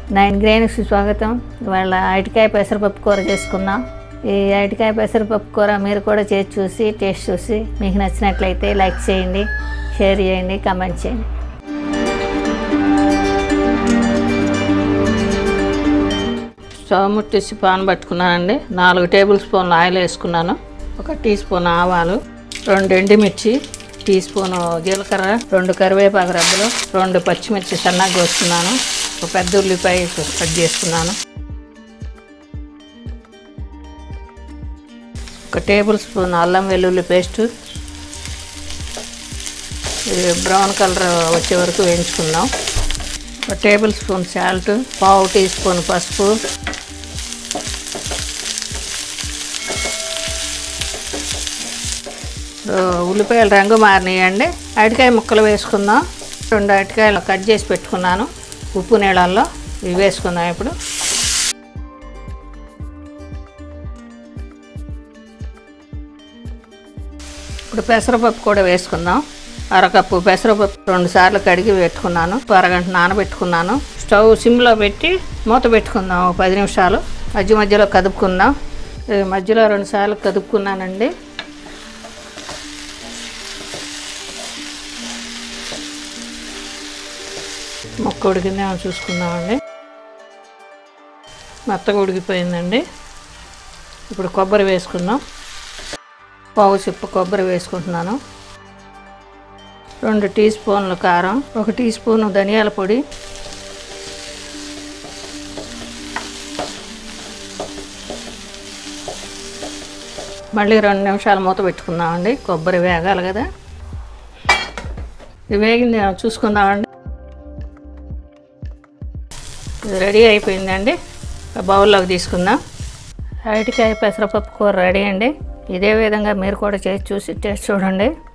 nine గ్రెయిన్స్కి స్వాగతం ఇవాళ అరటికాయ పెసరపప్పు కూర చేసుకున్నాం ఈ అరటికాయ పెసరపప్పు కూర మీరు కూడా చేసి చూసి టేస్ట్ చూసి మీకు నచ్చినట్లయితే లైక్ చేయండి షేర్ చేయండి కామెంట్ చేయండి స్టవ్ ముట్టిసి పాన్ పట్టుకున్నానండి నాలుగు టేబుల్ స్పూన్లు ఆయిల్ వేసుకున్నాను ఒక టీ స్పూన్ ఆవాలు రెండు ఎండుమిర్చి టీ స్పూన్ జీలకర్ర రెండు కరివేపాకు రబ్బలు రెండు పచ్చిమిర్చి సన్నగా కోసుకున్నాను ఒక పెద్ద ఉల్లిపాయ కట్ చేసుకున్నాను ఒక టేబుల్ స్పూన్ అల్లం వెల్లుల్లి పేస్టు ఇది బ్రౌన్ కలర్ వచ్చే వరకు వేయించుకుందాం ఒక టేబుల్ స్పూన్ సాల్ట్ పావు టీ స్పూన్ పసుపు సో, ఉల్లిపాయలు రంగు మారినాయండి అరటికాయ ముక్కలు వేసుకుందాం రెండు అరటికాయలు కట్ చేసి పెట్టుకున్నాను ఉప్పు నీళ్ళల్లో ఇవి వేసుకుందాం ఇప్పుడు ఇప్పుడు పెసరపప్పు కూడా వేసుకుందాం అరకప్పు పెసరపప్పు రెండు సార్లు కడిగి పెట్టుకున్నాను అరగంట నానబెట్టుకున్నాను స్టవ్ సిమ్లో పెట్టి మూత పెట్టుకుందాం ఒక పది నిమిషాలు మధ్య మధ్యలో కదుపుకుందాం ఇది మధ్యలో రెండు సార్లు కదుపుకున్నానండి మొక్క ఉడికిందేమో చూసుకుందామండి మెత్తగా ఉడికిపోయిందండి ఇప్పుడు కొబ్బరి వేసుకుందాం పావు చిప్ప కొబ్బరి వేసుకుంటున్నాను రెండు టీ స్పూన్లు కారం ఒక టీ స్పూన్ ధనియాల పొడి మళ్ళీ రెండు నిమిషాలు మూత పెట్టుకుందామండి కొబ్బరి వేగాలి కదా ఇది వేగింది చూసుకుందామండి ఇది రెడీ అయిపోయిందండి ఒక బౌల్లోకి తీసుకుందాం అరటికాయ పెసరపప్పు కూర రెడీ అండి ఇదే విధంగా మీరు కూడా చేసి చూసి టేస్ట్ చూడండి